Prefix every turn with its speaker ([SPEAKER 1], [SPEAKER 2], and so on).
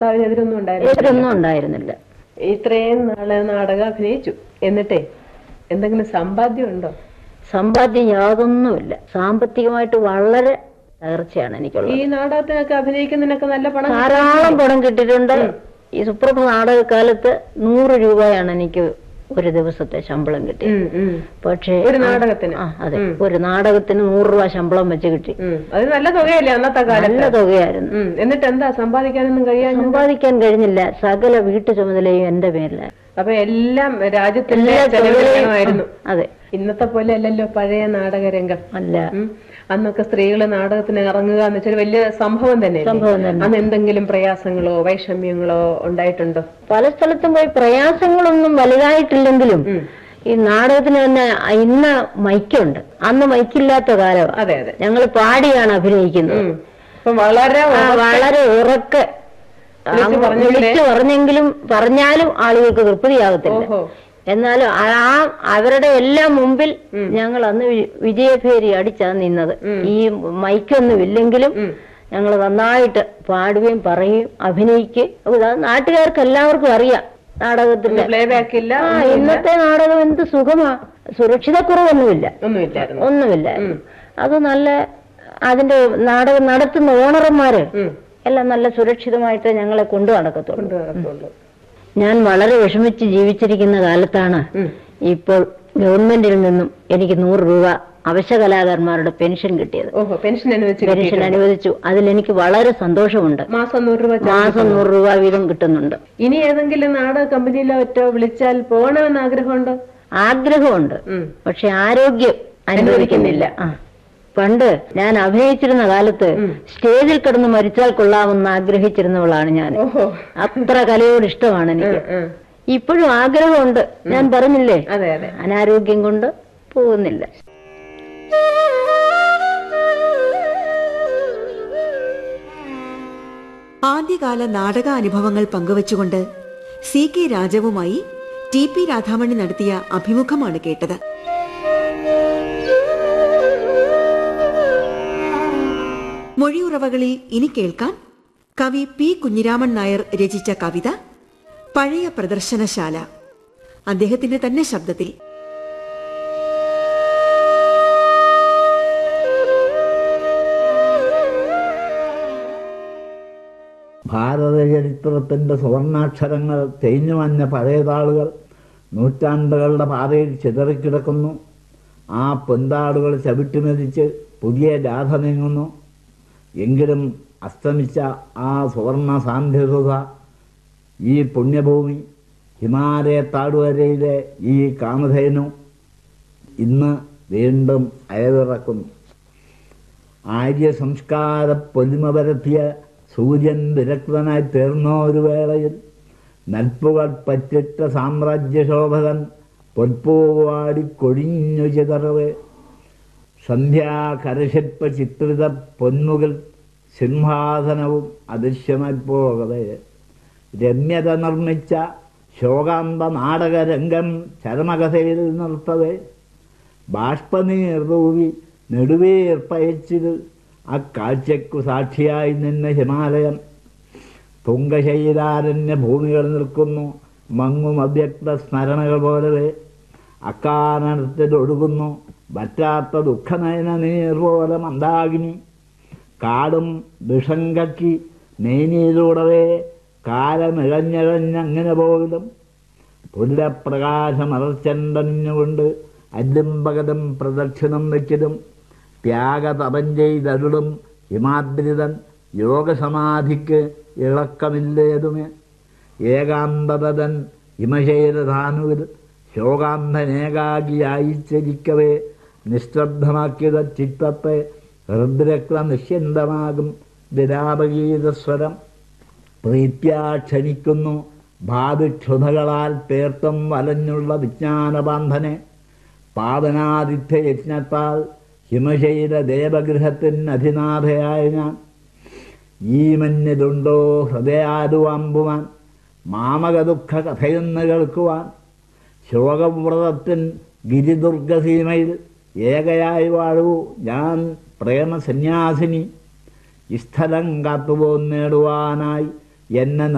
[SPEAKER 1] ഭർത്താവിന് എതിരൊന്നും ഉണ്ടായിരുന്നു
[SPEAKER 2] എതിരൊന്നും ഉണ്ടായിരുന്നില്ല
[SPEAKER 1] ഇത്രയും നാള് നാടകം അഭിനയിച്ചു എന്നിട്ടേ എന്തെങ്കിലും സമ്പാദ്യം ഉണ്ടോ
[SPEAKER 2] സമ്പാദ്യം യാതൊന്നുമില്ല സാമ്പത്തികമായിട്ട് വളരെ തകർച്ചയാണ് എനിക്കുള്ളത്
[SPEAKER 1] ഈ നാടകത്തിനൊക്കെ അഭിനയിക്കുന്നതിനൊക്കെ നല്ല പണം
[SPEAKER 2] ധാരാളം പണം കിട്ടിയിട്ടുണ്ട് ഈ സുപ്രഭ നാടകക്കാലത്ത് നൂറ് രൂപയാണ് എനിക്ക് ഒരു ദിവസത്തെ ശമ്പളം കിട്ടിയത്
[SPEAKER 1] ഉം, ഉം,
[SPEAKER 2] പക്ഷേ
[SPEAKER 1] ഒരു നാടകത്തിന്
[SPEAKER 2] ആ അതെ ഒരു നാടകത്തിന് നൂറ് രൂപ ശമ്പളം വെച്ച് കിട്ടി
[SPEAKER 1] ഉം. അത് നല്ല തുകയല്ലേ അന്നത്തെ കാലത്ത്
[SPEAKER 2] നല്ല തുകയായിരുന്നു
[SPEAKER 1] ഉം. എന്നിട്ട് എന്താ സമ്പാദിക്കാനൊന്നും കഴിയാൻ
[SPEAKER 2] സമ്പാദിക്കാൻ കഴിഞ്ഞില്ല സകല വീട്ടു ചുമതലയും എന്റെ പേരിലായി
[SPEAKER 1] അപ്പൊ എല്ലാം രാജ്യത്തിന്റെ
[SPEAKER 2] എല്ലാ ചുമതലയും
[SPEAKER 1] ചെലവിലായിരുന്നു
[SPEAKER 2] അതെ
[SPEAKER 1] ഇന്നത്തെ പോലെ അല്ലല്ലോ പഴയ നാടകരംഗം
[SPEAKER 2] അല്ല
[SPEAKER 1] ഉം. അന്നൊക്കെ സ്ത്രീകള് നാടകത്തിന് ഇറങ്ങുക എന്ന് വെച്ചാൽ വലിയ സംഭവം തന്നെ
[SPEAKER 2] സംഭവം തന്നെ
[SPEAKER 1] അന്ന് എന്തെങ്കിലും പ്രയാസങ്ങളോ വൈഷമ്യങ്ങളോ ഉണ്ടായിട്ടുണ്ടോ
[SPEAKER 2] പല സ്ഥലത്തും പോയി പ്രയാസങ്ങളൊന്നും വലുതായിട്ടില്ലെങ്കിലും
[SPEAKER 1] ഉം.
[SPEAKER 2] ഈ നാടകത്തിന് തന്നെ ഇന്ന് മൈക്കുണ്ട് അന്ന് മൈക്കില്ലാത്ത കാലമാണ്
[SPEAKER 1] അതെ അതെ
[SPEAKER 2] ഞങ്ങൾ പാടിയാണ് അഭിനയിക്കുന്നത്
[SPEAKER 1] ഉം. ഇപ്പൊ വളരെ
[SPEAKER 2] ആ, വളരെ ഉറക്കെ
[SPEAKER 1] വിളിച്ച്
[SPEAKER 2] അങ്ങ്
[SPEAKER 1] പറഞ്ഞില്ലേ?
[SPEAKER 2] വിളിച്ചു പറഞ്ഞെങ്കിലും പറഞ്ഞാലും ആളുകൾക്ക് തൃപ്തിയാകത്തില്ല
[SPEAKER 1] ഓഹോ
[SPEAKER 2] എന്നാലും ആ അവരുടെ എല്ലാം മുമ്പിൽ ഞങ്ങൾ അന്ന് വി- വിജയഭേരി അടിച്ചാണ് നിന്നത് ഈ മൈക്കൊന്നും ഇല്ലെങ്കിലും
[SPEAKER 1] ഉം.
[SPEAKER 2] ഞങ്ങൾ നന്നായിട്ട് പാടുകയും പറയുകയും അഭിനയിക്കുകയും ഇത് നാട്ടുകാർക്ക് എല്ലാവർക്കും അറിയാം നാടകത്തിന്റെ
[SPEAKER 1] പ്ലേ ബാക്ക് ഇല്ല
[SPEAKER 2] ആ ഇന്നത്തെ നാടകം എന്ത് സുഖമാ സുരക്ഷിതക്കുറവൊന്നുമില്ല
[SPEAKER 1] ഒന്നുമില്ലായിരുന്നു
[SPEAKER 2] ഒന്നുമില്ല അത് നല്ല അതിന്റെ നാടകം നടത്തുന്ന ഓണർമാര്
[SPEAKER 1] ഉം.
[SPEAKER 2] എല്ലാം നല്ല സുരക്ഷിതമായിട്ട് ഞങ്ങളെ കൊണ്ടു നടക്കത്തുള്ളൂ
[SPEAKER 1] കൊണ്ടു നടക്കുള്ളൂ
[SPEAKER 2] ഞാൻ വളരെ വിഷമിച്ച് ജീവിച്ചിരിക്കുന്ന കാലത്താണ്
[SPEAKER 1] ഉം.
[SPEAKER 2] ഇപ്പോൾ ഗവൺമെന്റിൽ നിന്നും എനിക്ക് നൂറ് രൂപ അവശ്യ കലാകാരന്മാരുടെ പെൻഷൻ കിട്ടിയത്
[SPEAKER 1] ഓഹോ പെൻഷൻ അനുവദിച്ച്
[SPEAKER 2] പെൻഷൻ
[SPEAKER 1] കിട്ടിയിട്ടുണ്ട്.
[SPEAKER 2] അനുവദിച്ചു അതിൽ എനിക്ക് വളരെ സന്തോഷമുണ്ട്
[SPEAKER 1] മാസം നൂറ് രൂപ ചാ-
[SPEAKER 2] മാസം നൂറ് രൂപ വീതം കിട്ടുന്നുണ്ട്
[SPEAKER 1] ഇനി ഏതെങ്കിലും നാടക കമ്പനിയിലോ മറ്റോ വിളിച്ചാൽ പോകണമെന്ന് ആഗ്രഹമുണ്ടോ
[SPEAKER 2] ആഗ്രഹമുണ്ട്
[SPEAKER 1] ഉം.
[SPEAKER 2] പക്ഷെ ആരോഗ്യം അനുവദിക്കുന്നില്ല ആ പണ്ട് ഞാൻ അഭിനയിച്ചിരുന്ന കാലത്ത് സ്റ്റേജിൽ കിടന്ന് മരിച്ചാൽ കൊള്ളാമെന്ന് ആഗ്രഹിച്ചിരുന്നവളാണ് ഞാൻ
[SPEAKER 1] ഓഹോ
[SPEAKER 2] അത്ര കലയോട് ഇഷ്ടമാണ് എനിക്ക്
[SPEAKER 1] ഉം.
[SPEAKER 2] ഇപ്പോഴും ആഗ്രഹമുണ്ട് ഞാൻ പറഞ്ഞില്ലേ
[SPEAKER 1] അതെ അതെ
[SPEAKER 2] അനാരോഗ്യം കൊണ്ട് പോകുന്നില്ല
[SPEAKER 3] ആദ്യകാല നാടകാനുഭവങ്ങൾ പങ്കുവച്ചുകൊണ്ട് സി കെ രാജവുമായി ടി പി രാധാമണി നടത്തിയ അഭിമുഖമാണ് കേട്ടത് മൊഴിയുറവകളിൽ ഇനി കേൾക്കാൻ കവി പി കുഞ്ഞിരാമൻ നായർ രചിച്ച കവിത പഴയ പ്രദർശനശാല അദ്ദേഹത്തിന്റെ തന്നെ ശബ്ദത്തിൽ
[SPEAKER 4] ഭാരതചരിത്രത്തിൻ്റെ സുവർണാക്ഷരങ്ങൾ തേഞ്ഞു മഞ്ഞ പഴയതാളുകൾ നൂറ്റാണ്ടുകളുടെ പാതയിൽ ചിതറിക്കിടക്കുന്നു ആ പൊന്താടുകൾ ചവിട്ടിമെതിച്ച് പുതിയ ജാഥ നീങ്ങുന്നു എങ്കിലും അസ്തമിച്ച ആ സുവർണ സാന്ധ്യത ഈ പുണ്യഭൂമി ഹിമാലയ താഴ്വരയിലെ ഈ കാമധേനു ഇന്ന് വീണ്ടും അയവിറക്കുന്നു ആര്യ സംസ്കാര പൊലിമ പരത്തിയ സൂര്യൻ വിരക്തനായി തീർന്ന ഒരു വേളയിൽ നൽപ്പുകൾ പറ്റിട്ട സാമ്രാജ്യശോഭകൻ പൊൽപ്പൂവാടി കൊഴിഞ്ഞു ചിതറവേ സന്ധ്യാകരശിപ്പ ചിത്രിത പൊന്മുകിൽ സിംഹാസനവും അദൃശ്യമായി പോകവേ രമ്യത നിർമ്മിച്ച ശോകാന്ത നാടകരംഗം ചരമകഥയിൽ നിർത്തവേ ബാഷ്പനീർ തൂവി നെടുവീർപ്പയച്ചിത് ആ കാഴ്ചയ്ക്കു സാക്ഷിയായി നിന്ന ഹിമാലയം തുങ്കശൈലാരണ്യ ഭൂമികൾ നിൽക്കുന്നു മങ്ങും അവ്യക്ത സ്മരണകൾ പോലവേ അക്കാരണത്തിൽ ഒഴുകുന്നു വറ്റാത്ത ദുഃഖനയന നീർ പോലെ മന്ദാകിനി കാടും വിഷങ്കക്കി മേനിയിലൂടവേ കാലമിഴഞ്ഞഴഞ്ഞങ്ങനെ പോകലും പുല്ലപ്രകാശമറച്ചെണ്ടഞ്ഞുകൊണ്ട് അല്ലും പകലും പ്രദക്ഷിണം വയ്ക്കലും ത്യാഗതപം ചെയ്തരുളും ഹിമാദ്രിതൻ യോഗസമാധിക്ക് ഇളക്കമില്ലേതുമേ ഏകാന്തതൻ ഹിമശൈലധാനുവിൽ ശോകാന്തനേകാകിയായി ചരിക്കവേ നിശ്രദ്ധമാക്കിയത ചിത്തത്തെ ഹൃദ്രക്ത നിശ്ചിന്തമാകും വിലാപഗീതസ്വരം പ്രീത്യാ ക്ഷണിക്കുന്നു ഭാവിക്ഷുതകളാൽ പേർത്തം വലഞ്ഞുള്ള വിജ്ഞാനബാന്ധനെ പാവനാതിഥ്യ യജ്ഞത്താൽ ഹിമശൈല ദേവഗൃഹത്തിന് അധിനാഥയായ ഞാൻ ഈ മഞ്ഞിലുണ്ടോ ഹൃദയാലുവാമ്പുവാൻ മാമക ദുഃഖ കഥയെന്ന് കേൾക്കുവാൻ ശോകവ്രതത്തിൻ ഗിരിദുർഗസീമയിൽ ഏകയായി വാഴൂ ഞാൻ പ്രേമസന്യാസിനി ഇസ്ഥലം കാത്തുപോന്നേടുവാനായി എന്നെ